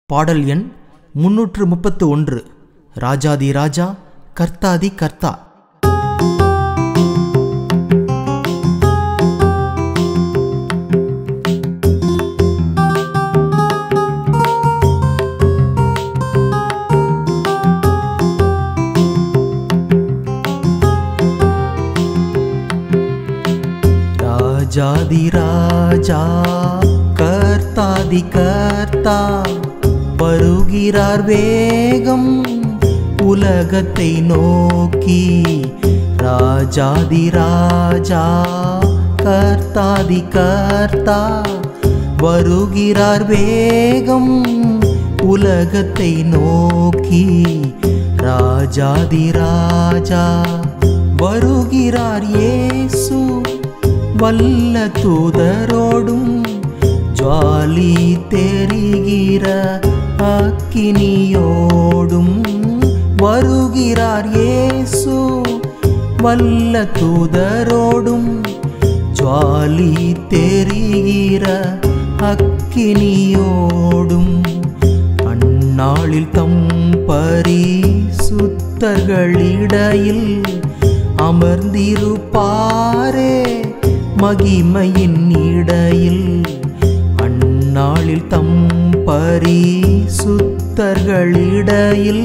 பாடல் எண் முன்னூற்று முப்பத்து ஒன்று ராஜாதி ராஜா கர்த்தாதி கர்த்தா ராஜாதி ராஜா கர்த்தாதி கர்த்தா வருகிறார் வேகம் உலகத்தை நோக்கி ராஜாதி ராஜா கர்த்தாதி கர்த்தா வருகிறார் வேகம் உலகத்தை நோக்கி ராஜாதி ராஜா வருகிறார் இயேசு வல்ல தூதரோடும் ஜுவாலி தெரிகிற அக்கினியோடும் வருகிறார் இயேசு வல்ல தூதரோடும் ஜுவாலி தெரிகிற அக்கினியோடும் அந்நாளில் தம் பரிசுத்தர்களிடையில் அமர்ந்திருப்பாரே மகிமையின் இடையில் அந்நாளில் தம் பரிசுத்தர்களிடையில்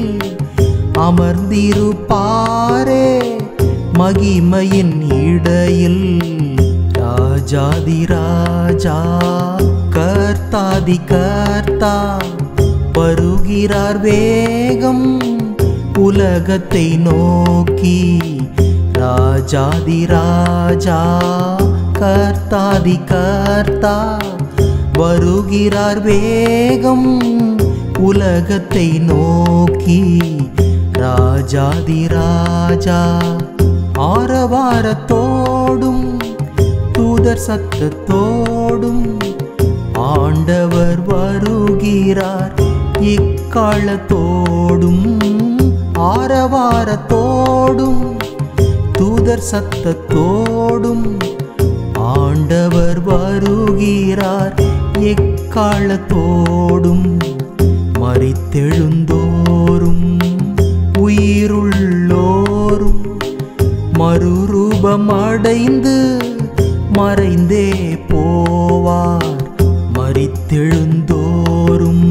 அமர்ந்திருப்பாரே மகிமையின் இடையில் ராஜாதி ராஜா கர்த்தாதி கர்த்தா வருகிறார் வேகம் உலகத்தை நோக்கி ராஜாதி ராஜா கர்த்தாதி கர்த்தா வருகிறார் வேகம் உலகத்தை நோக்கி ராஜாதி ராஜா ஆரவாரத்தோடும் தூதர் சத்தத்தோடும் ஆண்டவர் வருகிறார் இக்காலத்தோடும் ஆரவாரத்தோடும் தூதர் சத்தத்தோடும் ஆண்டவர் வருகிறார் எக்காலத்தோடும் மறித்தெழுந்தோரும் உயிருள்ளோரும் மறுரூபம் அடைந்து மறைந்தே போவார் மறித்தெழுந்தோரும்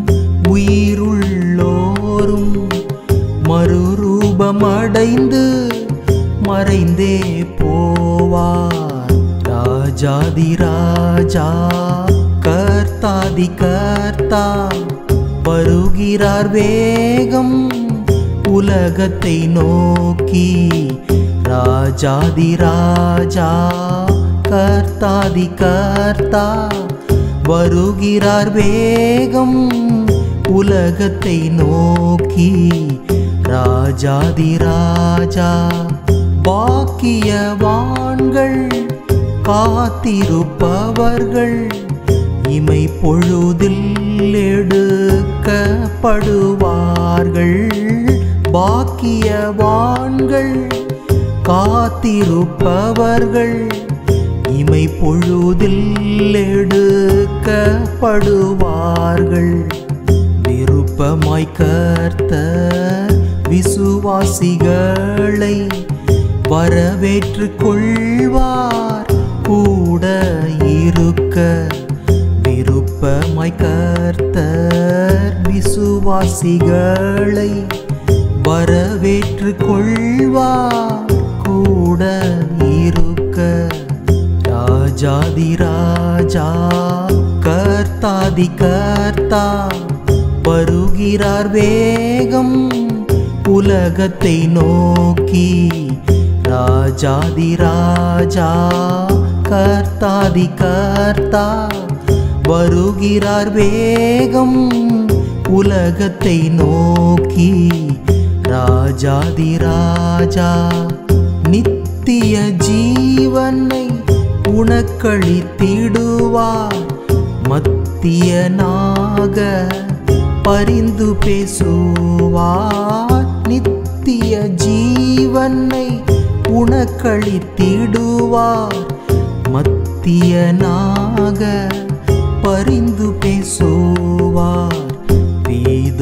உயிருள்ளோரும் மறுரூபம் அடைந்து மறைந்தே போவார் ராஜாதி ராஜா கர்த்தாதி கர்த்தா வருகிறார் வேகம் உலகத்தை நோக்கி ராஜாதி ராஜா கர்த்தாதி கர்த்தா வருகிறார் வேகம் உலகத்தை நோக்கி ராஜாதி ராஜா பாக்கியவான்கள் காத்திருப்பவர்கள் இமை பொழுதில் எடுக்கப்படுவார்கள் பாக்கியவான்கள் காத்திருப்பவர்கள் இமை பொழுதில் எடுக்கப்படுவார்கள் விருப்பமாய் கர்த்த விசுவாசிகளை வரவேற்று கொள்வார் கூட இருக்க விருப்பமாய் கர்த்தர் விசுவாசிகளை வரவேற்று கொள்வார் கூட இருக்க ராஜாதி ராஜா கர்த்தாதி கர்த்தா வருகிறார் வேகம் உலகத்தை நோக்கி ராஜாதி ராஜா கர்த்தாதி கர்த்தா வருகிறார் வேகம் உலகத்தை நோக்கி ராஜாதி ராஜா நித்திய ஜீவனை உனக்களித்திடுவார் மத்தியனாக பரிந்து பேசுவார் நித்திய ஜீவனை உனக்களித்திடுவார் மத்தியனாக பரிந்து பேசுவார்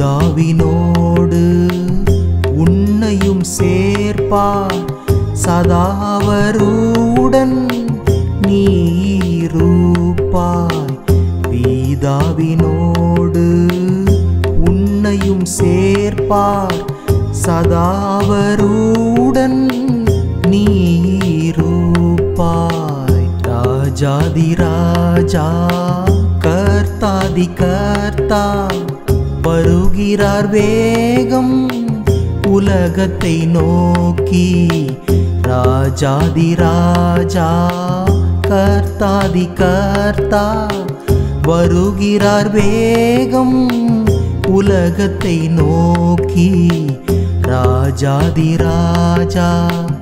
பீதாவினோடு உன்னையும் சேர்ப்பார் சதாவருடன் நீருப்பாய் பீதாவினோடு உன்னையும் சேர்ப்பார் சதாவருடன் நீருப்பாய் ராஜாதி ராஜா கர்த்தாதி கர்த்தா வருகிறார் வேகம் உலகத்தை நோக்கி ராஜாதி ராஜா கர்த்தாதி கர்த்தா வருகிறார் வேகம் உலகத்தை நோக்கி ராஜாதி ராஜா